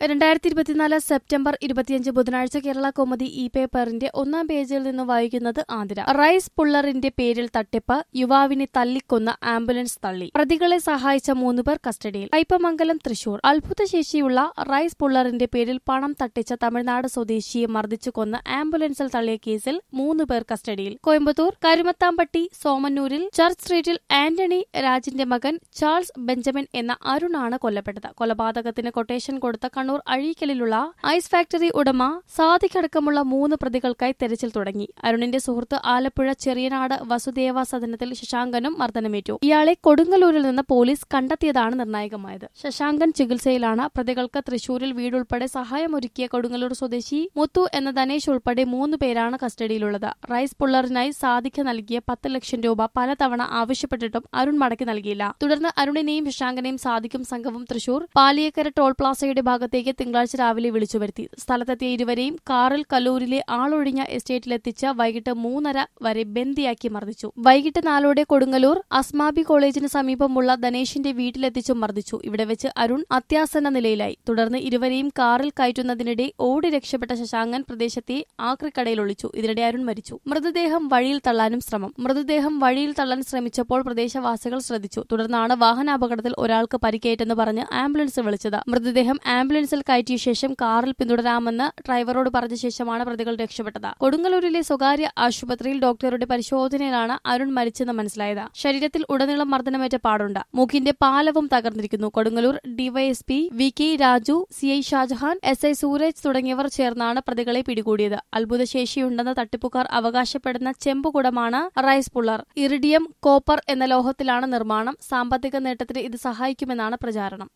രണ്ടായിരത്തി ഇരുപത്തിനാല് സെപ്റ്റംബർ ഇരുപത്തിയഞ്ച് ബുധനാഴ്ച കേരള കോമഡി ഇ പേപ്പറിന്റെ ഒന്നാം പേജിൽ നിന്ന് വായിക്കുന്നത് ആതിര റൈസ് പുള്ളറിന്റെ പേരിൽ തട്ടിപ്പ് യുവാവിനെ തല്ലിക്കൊന്ന ആംബുലൻസ് തള്ളി പ്രതികളെ സഹായിച്ച മൂന്നുപേർ കസ്റ്റഡിയിൽ കയ്പമംഗലം തൃശൂർ അത്ഭുതശേഷിയുള്ള റൈസ് പുള്ളറിന്റെ പേരിൽ പണം തട്ടിച്ച തമിഴ്നാട് സ്വദേശിയെ മർദ്ദിച്ചു കൊന്ന് ആംബുലൻസിൽ തള്ളിയ കേസിൽ മൂന്നുപേർ കസ്റ്റഡിയിൽ കോയമ്പത്തൂർ കരുമത്താമ്പട്ടി സോമന്നൂരിൽ ചർച്ച് സ്ട്രീറ്റിൽ ആന്റണി രാജിന്റെ മകൻ ചാൾസ് ബെഞ്ചമിൻ എന്ന അരുണാണ് കൊല്ലപ്പെട്ടത് കൊലപാതകത്തിന് കൊട്ടേഷൻ കൊടുത്ത കണ്ണൂർ അഴീക്കലിലുള്ള ഐസ് ഫാക്ടറി ഉടമ സാദിഖടക്കമുള്ള മൂന്ന് പ്രതികൾക്കായി തെരച്ചിൽ തുടങ്ങി അരുണിന്റെ സുഹൃത്ത് ആലപ്പുഴ ചെറിയനാട് വസുദേവ സദനത്തിൽ ശശാങ്കനും മർദ്ദനമേറ്റു ഇയാളെ കൊടുങ്ങല്ലൂരിൽ നിന്ന് പോലീസ് കണ്ടെത്തിയതാണ് നിർണായകമായത് ശശാങ്കൻ ചികിത്സയിലാണ് പ്രതികൾക്ക് തൃശൂരിൽ വീടുൾപ്പെടെ സഹായമൊരുക്കിയ കൊടുങ്ങല്ലൂർ സ്വദേശി മുത്തു എന്ന ധനേഷ് ഉൾപ്പെടെ മൂന്ന് പേരാണ് കസ്റ്റഡിയിലുള്ളത് റൈസ് പുള്ളറിനായി സാദിഖ നൽകിയ പത്ത് ലക്ഷം രൂപ പലതവണ ആവശ്യപ്പെട്ടിട്ടും അരുൺ മടക്കി നൽകിയില്ല തുടർന്ന് അരുണിനെയും ശശാങ്കനെയും സാദിഖും സംഘവും തൃശൂർ പാലിയേക്കര ടോൾ പ്ലാസയുടെ ഭാഗത്തേക്ക് തിങ്കളാഴ്ച രാവിലെ വിളിച്ചു വരുത്തി സ്ഥലത്തെത്തിയ ഇരുവരെയും കാറിൽ കല്ലൂരിലെ ആളൊഴിഞ്ഞ എസ്റ്റേറ്റിലെത്തിച്ച് വൈകിട്ട് മൂന്നര വരെ ബന്ദിയാക്കി മർദ്ദിച്ചു വൈകിട്ട് നാലോടെ കൊടുങ്ങല്ലൂർ അസ്മാബി കോളേജിന് സമീപമുള്ള ധനേഷിന്റെ വീട്ടിലെത്തിച്ചു മർദ്ദിച്ചു ഇവിടെ വെച്ച് അരുൺ അത്യാസന്ന നിലയിലായി തുടർന്ന് ഇരുവരെയും കാറിൽ കയറ്റുന്നതിനിടെ ഓടി രക്ഷപ്പെട്ട ശശാങ്കൻ പ്രദേശത്തെ ആക്രിക്കടയിൽ ഒളിച്ചു ഇതിനിടെ അരുൺ മരിച്ചു മൃതദേഹം വഴിയിൽ തള്ളാനും ശ്രമം മൃതദേഹം വഴിയിൽ തള്ളാൻ ശ്രമിച്ചപ്പോൾ പ്രദേശവാസികൾ ശ്രദ്ധിച്ചു തുടർന്നാണ് വാഹനാപകടത്തിൽ ഒരാൾക്ക് പരിക്കേറ്റെന്ന് പറഞ്ഞ് ആംബുലൻസ് വിളിച്ചത് മൃതദേഹം ആംബുലൻസിൽ കയറ്റിയ ശേഷം കാറിൽ പിന്തുടരാമെന്ന് ഡ്രൈവറോട് പറഞ്ഞ ശേഷമാണ് പ്രതികൾ രക്ഷപ്പെട്ടത് കൊടുങ്ങല്ലൂരിലെ സ്വകാര്യ ആശുപത്രിയിൽ ഡോക്ടറുടെ പരിശോധനയിലാണ് അരുൺ മരിച്ചെന്ന് മനസ്സിലായത് ശരീരത്തിൽ ഉടനീളം മർദ്ദനമേറ്റ പാടുണ്ട് മൂക്കിന്റെ പാലവും തകർന്നിരിക്കുന്നു Kodungallur DYSP V K Raju C I Shajahan S I Sooraj തുടങ്ങിയവർ ചേർന്നാണ് പ്രതികളെ പിടികൂടിയത് അത്ഭുതശേഷിയുണ്ടെന്ന് തട്ടിപ്പുകാർ അവകാശപ്പെടുന്ന ചെമ്പുകുടമാണ് റൈസ് പുള്ളർ ഇറിഡിയം കോപ്പർ എന്ന ലോഹത്തിലാണ് നിർമ്മാണം സാമ്പത്തിക നേട്ടത്തിന് ഇത് സഹായിക്കുമെന്നാണ് പ്രചാരണം